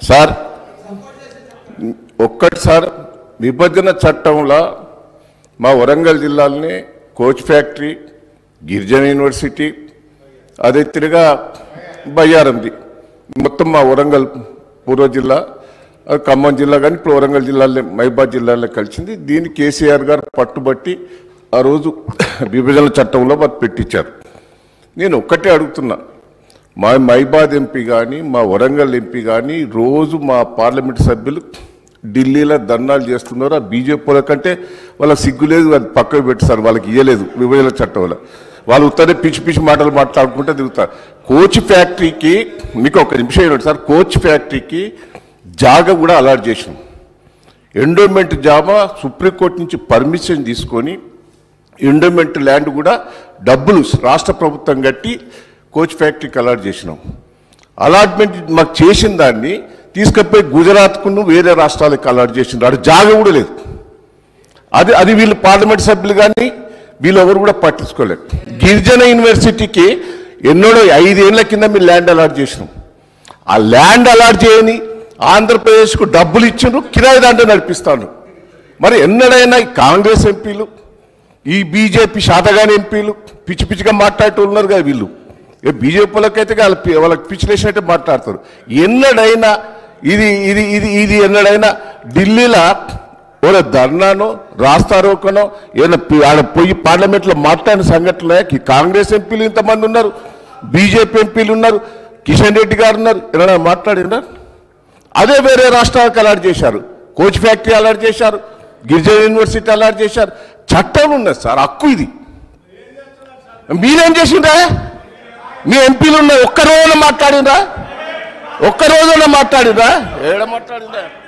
sir ఒక్కటి sir విభజన చట్టంలో మా వరంగల్ జిల్లాలోనే కోచ్ ఫ్యాక్టరీ గిరిజన యూనివర్సిటీ అదే తిరిగా బయ్యారంది మొత్తం మా వరంగల్ పూర్వ జిల్లా అది ఖమ్మం జిల్లా కానీ ఇప్పుడు వరంగల్ జిల్లాలో మైబాద్ జిల్లాలో కలిసింది దీన్ని కేసీఆర్ గారు పట్టుబట్టి ఆ రోజు విభజన చట్టంలో మరి పెట్టించారు నేను ఒక్కటే అడుగుతున్నా మా మైబాద్ ఎంపీ కానీ మా వరంగల్ ఎంపీ కానీ రోజు మా పార్లమెంట్ సభ్యులు ఢిల్లీలో ధర్నాలు చేస్తున్నారు ఆ బీజేపీ వాళ్ళ కంటే వాళ్ళకి సిగ్గు లేదు అది పక్కకు పెట్టారు వాళ్ళకి ఇయ్యలేదు విభజన చట్టంలో వాళ్ళు ఉత్తరే పిచ్చి పిచ్చి మాటలు మాట్లాడుకుంటే తిరుగుతారు కోచ్ ఫ్యాక్టరీకి మీకు ఒక నిమిషం ఏంటంటే సార్ కోచ్ ఫ్యాక్టరీకి జాగా కూడా అలాట్ చేసినాం ఎండోమెంట్ జామా సుప్రీంకోర్టు నుంచి పర్మిషన్ తీసుకొని ఎండోమెంట్ ల్యాండ్ కూడా డబ్బులు రాష్ట్ర ప్రభుత్వం కట్టి కోచ్ ఫ్యాక్టరీకి అలాట్ చేసినాం అలాట్మెంట్ మాకు చేసిన దాన్ని తీసుకుపోయి గుజరాత్కు వేరే రాష్ట్రాలకు అలాట్ చేసిండ్రు అటు జాగ కూడా లేదు అది అది వీళ్ళు పార్లమెంట్ సభ్యులు కానీ వీళ్ళు ఎవరు కూడా పట్టించుకోలేదు గిరిజన యూనివర్సిటీకి ఎన్నోడో ఐదేళ్ల కింద మీరు ల్యాండ్ అలాట్ చేసినాం ఆ ల్యాండ్ అలాట్ చేయని ఆంధ్రప్రదేశ్కు డబ్బులు ఇచ్చిండ్రు కిరాయి దాంట్లో నడిపిస్తాను మరి ఎన్నడైనా ఈ కాంగ్రెస్ ఎంపీలు ఈ బీజేపీ శాతగాని ఎంపీలు పిచ్చి పిచ్చిగా మాట్లాడుతూ ఉన్నారు కదా వీళ్ళు ఏ బీజేపీ వాళ్ళకైతే వాళ్ళ పి- వాళ్ళకి పిచ్చిలేసినట్టే మాట్లాడతారు ఎన్నడైనా ఇది ఇది ఇది ఇది ఎన్నడైనా ఢిల్లీలో ఓల ధర్నానో రాస్తారోకనో ఏదైనా పి- ఆడ పోయి పార్లమెంట్లో మాట్లాడిన సంఘటనలే ఈ కాంగ్రెస్ ఎంపీలు ఇంతమంది ఉన్నారు బీజేపీ ఎంపీలు ఉన్నారు కిషన్ రెడ్డి గారు ఉన్నారు ఏమైనా మాట్లాడినా అదే వేరే రాష్ట్రాలకు అలాట్ చేశారు కోచ్ ఫ్యాక్టరీ అలాట్ చేశారు గిరిజన యూనివర్సిటీ అలాట్ చేశారు చట్టం ఉన్నది సార్ హక్కు ఇది మీరేం చేసిండ్రా మీ ఎంపీలు ఉన్న ఒక్క రోజున మాట్లాడిండ్రా ఒక్క రోజున మాట్లాడిండ్రా ఏడ మాట్లాడిండ్రా